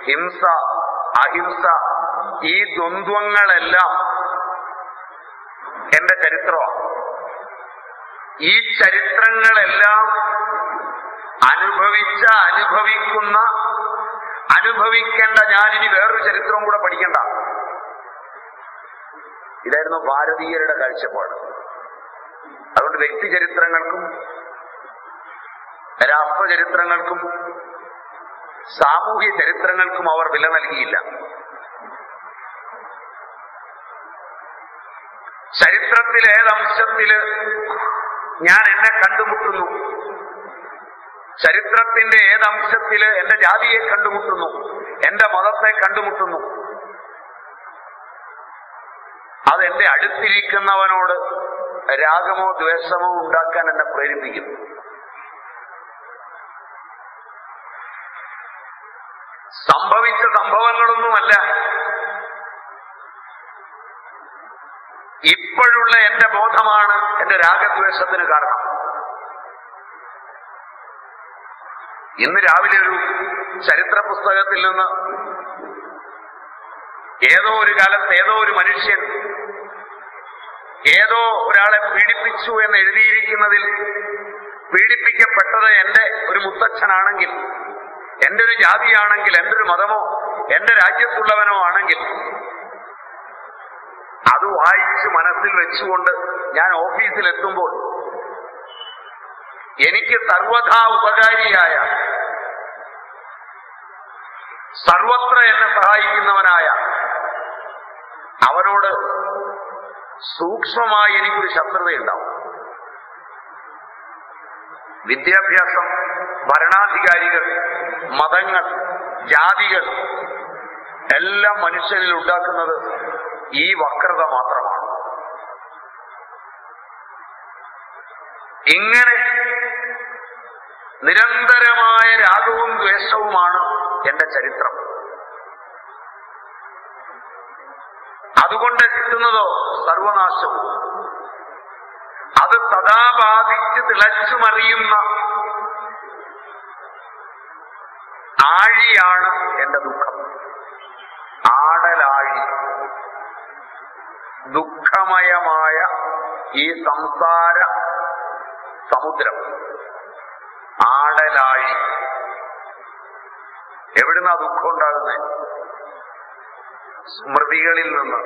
ഹിംസ അഹിംസ ഈ ദ്വന്ദ്വങ്ങളെല്ലാം എന്റെ ചരിത്രമാണ് ഈ ചരിത്രങ്ങളെല്ലാം അനുഭവിച്ച അനുഭവിക്കുന്ന അനുഭവിക്കേണ്ട ഞാനിനി വേറൊരു ചരിത്രവും കൂടെ പഠിക്കണ്ട ഇതായിരുന്നു ഭാരതീയരുടെ കാഴ്ചപ്പാട് അതുകൊണ്ട് വ്യക്തി ചരിത്രങ്ങൾക്കും രാഷ്ട്രചരിത്രങ്ങൾക്കും സാമൂഹ്യ ചരിത്രങ്ങൾക്കും അവർ വില നൽകിയില്ല ചരിത്രത്തിലെ ഏതംശത്തില് ഞാൻ എന്നെ കണ്ടുമുട്ടുന്നു ചരിത്രത്തിന്റെ ഏതംശത്തില് എന്റെ ജാതിയെ കണ്ടുമുട്ടുന്നു എന്റെ മതത്തെ കണ്ടുമുട്ടുന്നു അത് എന്റെ അടുത്തിരിക്കുന്നവനോട് രാഗമോ ദ്വേഷമോ ഉണ്ടാക്കാൻ എന്നെ പ്രേരിപ്പിക്കും സംഭവിച്ച സംഭവങ്ങളൊന്നുമല്ല ഇപ്പോഴുള്ള എന്റെ ബോധമാണ് എന്റെ രാഗദ്വേഷത്തിന് കാരണം ഇന്ന് രാവിലെ ഒരു ചരിത്ര പുസ്തകത്തിൽ നിന്ന് ഏതോ ഒരു കാലത്ത് ഏതോ ഒരു മനുഷ്യൻ ഏതോ ഒരാളെ പീഡിപ്പിച്ചു എന്ന് എഴുതിയിരിക്കുന്നതിൽ പീഡിപ്പിക്കപ്പെട്ടത് എന്റെ ഒരു മുത്തച്ഛനാണെങ്കിൽ എന്റെ ഒരു ജാതിയാണെങ്കിൽ എന്റെ ഒരു മതമോ എന്റെ രാജ്യത്തുള്ളവനോ ആണെങ്കിൽ അത് വായിച്ച് മനസ്സിൽ വെച്ചുകൊണ്ട് ഞാൻ ഓഫീസിൽ എത്തുമ്പോൾ എനിക്ക് സർവഥാ ഉപകാരിയായ സർവത്ര എന്നെ സഹായിക്കുന്നവനായ അവനോട് സൂക്ഷ്മമായി എനിക്കൊരു ശത്രുതയുണ്ടാവും വിദ്യാഭ്യാസം ഭരണാധികാരികൾ മതങ്ങൾ ജാതികൾ എല്ലാം മനുഷ്യനിൽ ഉണ്ടാക്കുന്നത് ഈ വക്രത മാത്രമാണ് ഇങ്ങനെ നിരന്തരമായ രാഗവും ദ്വേഷവുമാണ് എന്റെ ചരിത്രം അതുകൊണ്ട് കിട്ടുന്നതോ സർവനാശവും അത് സദാ ബാധിച്ച് തിളച്ചു മറിയുന്ന ആഴിയാണ് എന്റെ ദുഃഖം ആടലാഴി ദുഃഖമയമായ ഈ സംസാര സമുദ്രം ആടലാഴി എവിടുന്നാ ദുഃഖം ഉണ്ടാകുന്നത് സ്മൃതികളിൽ നിന്ന്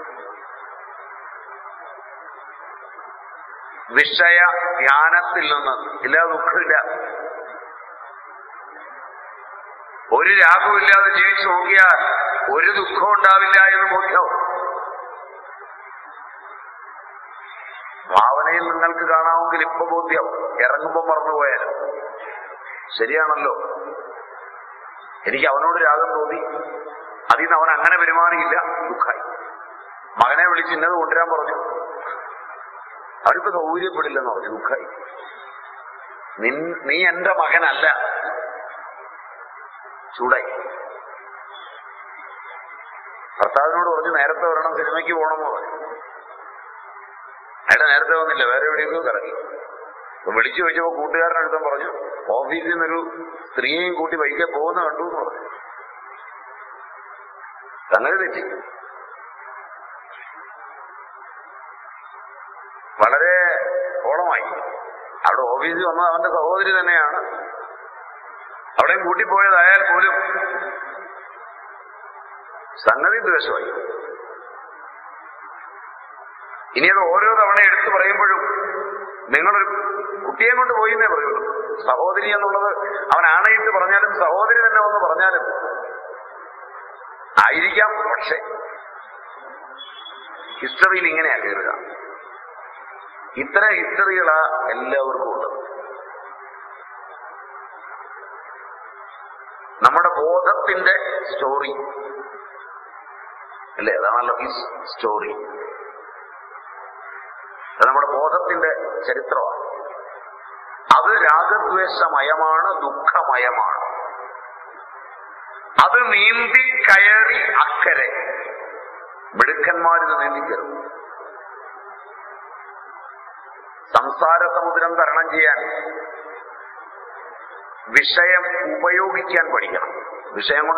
വിഷയ ധ്യാനത്തിൽ നിന്ന് ഇല്ല ദുഃഖമില്ല ഒരു രാഗമില്ലാതെ ജീവിച്ചു നോക്കിയാൽ ഒരു ദുഃഖം ഉണ്ടാവില്ല എന്ന് ബോധ്യവും ഭാവനയിൽ നിങ്ങൾക്ക് കാണാമെങ്കിൽ ഇപ്പൊ ബോധ്യം ഇറങ്ങുമ്പോൾ മറന്നുപോയാലും ശരിയാണല്ലോ എനിക്ക് അവനോട് രാഗം തോന്നി അതിൽ നിന്ന് അവൻ അങ്ങനെ പെരുമാറിയില്ല ദുഃഖായി മകനെ വിളിച്ച് ഇന്നത് കൊണ്ടുവരാൻ പറഞ്ഞു അവനിപ്പോ സൗകര്യപ്പെടില്ലെന്ന് പറഞ്ഞു ദുഃഖായി നിൻ നീ എന്റെ മകനല്ല ചൂടായി ഭർത്താവിനോട് പറഞ്ഞു നേരത്തെ വരണം സിനിമയ്ക്ക് പോകണമെന്ന് പറഞ്ഞു അയാളെ നേരത്തെ വന്നില്ല വേറെ എവിടെയൊക്കെയോ കറങ്ങി അപ്പൊ വിളിച്ചു ചോദിച്ചപ്പോ കൂട്ടുകാരൻ അടുത്തും പറഞ്ഞു ഓഫീസിൽ നിന്നൊരു സ്ത്രീയെയും കൂട്ടി ബൈക്കെ പോകുന്ന കണ്ടു എന്ന് പറഞ്ഞു സംഗതി തെറ്റി വളരെ ഓളമായി അവിടെ ഓഫീസിൽ വന്നത് അവന്റെ സഹോദരി തന്നെയാണ് അവിടെയും കൂട്ടിപ്പോയതായാൽ പോലും സംഗതി ദ്വേഷമായി ഇനി അത് ഓരോ തവണ എടുത്തു പറയുമ്പോഴും നിങ്ങളൊരു കുട്ടിയെ കൊണ്ട് പോയി എന്നേ പറയുള്ളൂ സഹോദരി എന്നുള്ളത് അവൻ ആണയിട്ട് പറഞ്ഞാലും സഹോദരി തന്നെ ഒന്ന് പറഞ്ഞാലും ആയിരിക്കാം പക്ഷേ ഹിസ്റ്ററിയിൽ ഇങ്ങനെയാ കയറുക ഇത്തരം ഹിസ്റ്ററികളാ എല്ലാവർക്കും ഉള്ളത് നമ്മുടെ ബോധത്തിന്റെ സ്റ്റോറി അല്ലേ അതാണല്ലോ ഈ സ്റ്റോറി അത് നമ്മുടെ ബോധത്തിന്റെ ചരിത്രമാണ് അത് രാഗദ്വേഷമയമാണ് ദുഃഖമയമാണ് അത് നീന്തി കയറി അക്കരെ മിടുക്കന്മാരിത് നീന്തിക്കരുത് സംസാര സമുദ്രം തരണം ചെയ്യാൻ വിഷയം ഉപയോഗിക്കാൻ പഠിക്കണം വിഷയം കൊണ്ട്